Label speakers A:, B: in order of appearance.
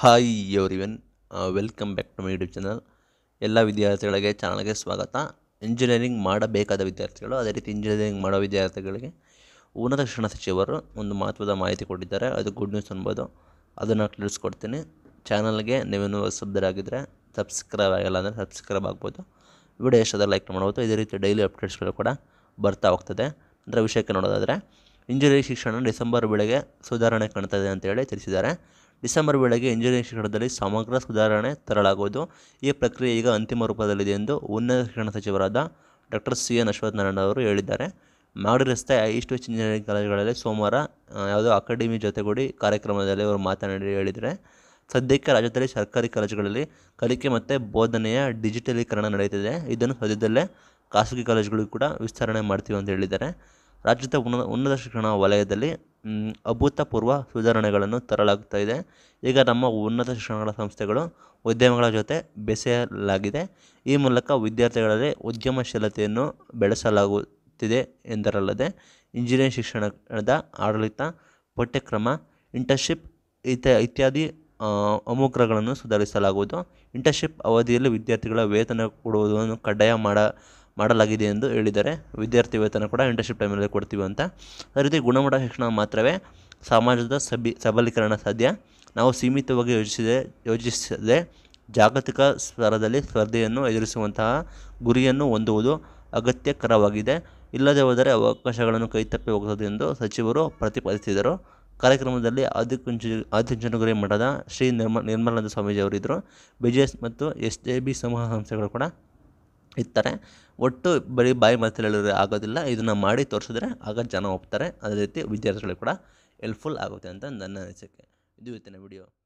A: hi everyone welcome back to my YouTube channel ಎಲ್ಲ ವಿದ್ಯಾರ್ಥಿಗಳಿಗೆ ಚಾನಲ್ಗೆ ಸ್ವಾಗತ ಇಂಜಿನಿಯರಿಂಗ್ ಮಾಡಬೇಕಾದ ವಿದ್ಯಾರ್ಥಿಗಳು ಅದೇ ರೀತಿ ಇಂಜಿನಿಯರಿಂಗ್ ಮಾಡೋ ವಿದ್ಯಾರ್ಥಿಗಳಿಗೆ ಉನ್ನತ ಶಿಕ್ಷಣ ಸಚಿವರು ಒಂದು ಮಹತ್ವದ ಮಾಹಿತಿ ಕೊಟ್ಟಿದ್ದಾರೆ ಅದು ಗುಡ್ ನ್ಯೂಸ್ ಅನ್ಬೋದು ಅದನ್ನು ತಿಳಿಸ್ಕೊಡ್ತೀನಿ ಚಾನಲ್ಗೆ ನೀವೇನು ಹೊಸಬ್ದರಾಗಿದ್ದರೆ ಸಬ್ಸ್ಕ್ರೈಬ್ ಆಗಿಲ್ಲ ಅಂದರೆ ಸಬ್ಸ್ಕ್ರೈಬ್ ಆಗ್ಬೋದು ವಿಡಿಯೋ ಎಷ್ಟಾದ ಲೈಕ್ ಮಾಡ್ಬೋದು ಇದೇ ರೀತಿ ಡೈಲಿ ಅಪ್ಡೇಟ್ಸ್ಗಳು ಕೂಡ ಬರ್ತಾ ಹೋಗ್ತದೆ ಅದರ ವಿಷಯಕ್ಕೆ ನೋಡೋದಾದರೆ ಇಂಜಿನಿಯರಿಂಗ್ ಶಿಕ್ಷಣ ಡಿಸೆಂಬರ್ ವೇಳೆಗೆ ಸುಧಾರಣೆ ಕಾಣ್ತದೆ ಅಂತೇಳಿ ತಿಳಿಸಿದ್ದಾರೆ ಡಿಸೆಂಬರ್ ವೇಳೆಗೆ ಇಂಜಿನಿಯರಿಂಗ್ ಶಿಕ್ಷಣದಲ್ಲಿ ಸಮಗ್ರ ಸುಧಾರಣೆ ತರಲಾಗುವುದು ಈ ಪ್ರಕ್ರಿಯೆ ಈಗ ಅಂತಿಮ ರೂಪದಲ್ಲಿದೆ ಎಂದು ಉನ್ನತ ಶಿಕ್ಷಣ ಸಚಿವರಾದ ಡಾಕ್ಟರ್ ಸಿ ಎನ್ ಅಶ್ವತ್ಥನಾರಾಯಣ ಅವರು ಹೇಳಿದ್ದಾರೆ ಮಾಗಡಿ ರಸ್ತೆ ಈಸ್ಟ್ ವೆಸ್ಟ್ ಇಂಜಿನಿಯರಿಂಗ್ ಕಾಲೇಜುಗಳಲ್ಲಿ ಸೋಮವಾರ ಆ, ಯಾವುದೋ ಅಕಾಡೆಮಿ ಜೊತೆಗೂಡಿ ಕಾರ್ಯಕ್ರಮದಲ್ಲಿ ಅವರು ಮಾತನಾಡಿ ಹೇಳಿದರೆ ಸದ್ಯಕ್ಕೆ ರಾಜ್ಯದಲ್ಲಿ ಸರ್ಕಾರಿ ಕಾಲೇಜುಗಳಲ್ಲಿ ಕಲಿಕೆ ಮತ್ತು ಬೋಧನೆಯ ಡಿಜಿಟಲೀಕರಣ ನಡೀತಿದೆ ಇದನ್ನು ಸದ್ಯದಲ್ಲೇ ಖಾಸಗಿ ಕಾಲೇಜುಗಳಿಗೂ ಕೂಡ ವಿಸ್ತರಣೆ ಮಾಡ್ತೀವಿ ಅಂತ ಹೇಳಿದ್ದಾರೆ ರಾಜ್ಯದ ಉನ್ನ ಉನ್ನತ ಶಿಕ್ಷಣ ವಲಯದಲ್ಲಿ ಮ್, ಅಭೂತಪೂರ್ವ ಸುಧಾರಣೆಗಳನ್ನು ತರಲಾಗ್ತಾ ಇದೆ ಈಗ ನಮ್ಮ ಉನ್ನತ ಶಿಕ್ಷಣಗಳ ಸಂಸ್ಥೆಗಳು ಉದ್ಯಮಗಳ ಜೊತೆ ಬೆಸೆಯಲಾಗಿದೆ ಈ ಮೂಲಕ ವಿದ್ಯಾರ್ಥಿಗಳಲ್ಲಿ ಉದ್ಯಮಶೀಲತೆಯನ್ನು ಬೆಳೆಸಲಾಗುತ್ತಿದೆ ಎಂದರಲ್ಲದೆ ಇಂಜಿನಿಯರಿಂಗ್ ಶಿಕ್ಷಣದ ಆಡಳಿತ ಪಠ್ಯಕ್ರಮ ಇಂಟರ್ನ್ಶಿಪ್ ಇತ ಇತ್ಯಾದಿ ಆ, ಅಮುಗ್ರಗಳನ್ನು ಸುಧಾರಿಸಲಾಗುವುದು ಇಂಟರ್ನ್ಶಿಪ್ ಅವಧಿಯಲ್ಲಿ ವಿದ್ಯಾರ್ಥಿಗಳ ವೇತನ ಕೊಡುವುದನ್ನು ಕಡ್ಡಾಯ ಮಾಡ ಮಾಡಲಾಗಿದೆ ಎಂದು ಹೇಳಿದ್ದಾರೆ ವಿದ್ಯಾರ್ಥಿ ವೇತನ ಕೂಡ ಇಂಟರ್ನ್ಶಿಪ್ ಟೈಮಲ್ಲಿ ಕೊಡ್ತೀವಿ ಅಂತ ಅದೇ ರೀತಿ ಗುಣಮಟ್ಟ ಶಿಕ್ಷಣ ಮಾತ್ರವೇ ಸಮಾಜದ ಸಬಿ ಸಬಲೀಕರಣ ಸಾಧ್ಯ ನಾವು ಸೀಮಿತವಾಗಿ ಯೋಚಿಸಿದೆ ಯೋಚಿಸದೆ ಜಾಗತಿಕ ಸ್ತರದಲ್ಲಿ ಸ್ಪರ್ಧೆಯನ್ನು ಎದುರಿಸುವಂತಹ ಗುರಿಯನ್ನು ಹೊಂದುವುದು ಅಗತ್ಯಕರವಾಗಿದೆ ಇಲ್ಲದೆ ಹೋದರೆ ಅವಕಾಶಗಳನ್ನು ಕೈತಪ್ಪಿ ಹೋಗುತ್ತದೆ ಎಂದು ಸಚಿವರು ಪ್ರತಿಪಾದಿಸಿದರು ಕಾರ್ಯಕ್ರಮದಲ್ಲಿ ಆದಿಕುಂಚ ಆದಿಚುಂಚನಗಿರಿ ಮಠದ ಶ್ರೀ ನಿರ್ಮ ನಿರ್ಮಲಾನಂದ ಸ್ವಾಮೀಜಿ ಅವರಿದ್ದರು ಬಿ ಜೆ ಎಸ್ ಮತ್ತು ಎಸ್ ಜೆ ಬಿ ಸಮೂಹ ಸಂಸ್ಥೆಗಳು ಕೂಡ ಇರ್ತಾರೆ ಒಟ್ಟು ಬರೀ ಬಾಯಿ ಮಾತಲ್ಲಿ ಹೇಳಿದ್ರೆ ಆಗೋದಿಲ್ಲ ಇದನ್ನು ಮಾಡಿ ತೋರಿಸಿದ್ರೆ ಆಗ ಜನ ಒಪ್ತಾರೆ ಅದೇ ರೀತಿ ವಿದ್ಯಾರ್ಥಿಗಳಿಗೆ ಕೂಡ ಹೆಲ್ಪ್ಫುಲ್ ಆಗುತ್ತೆ ಅಂತ ನನ್ನ ಅನಿಸಿಕೆ ಇದು ಇವತ್ತಿನ ವಿಡಿಯೋ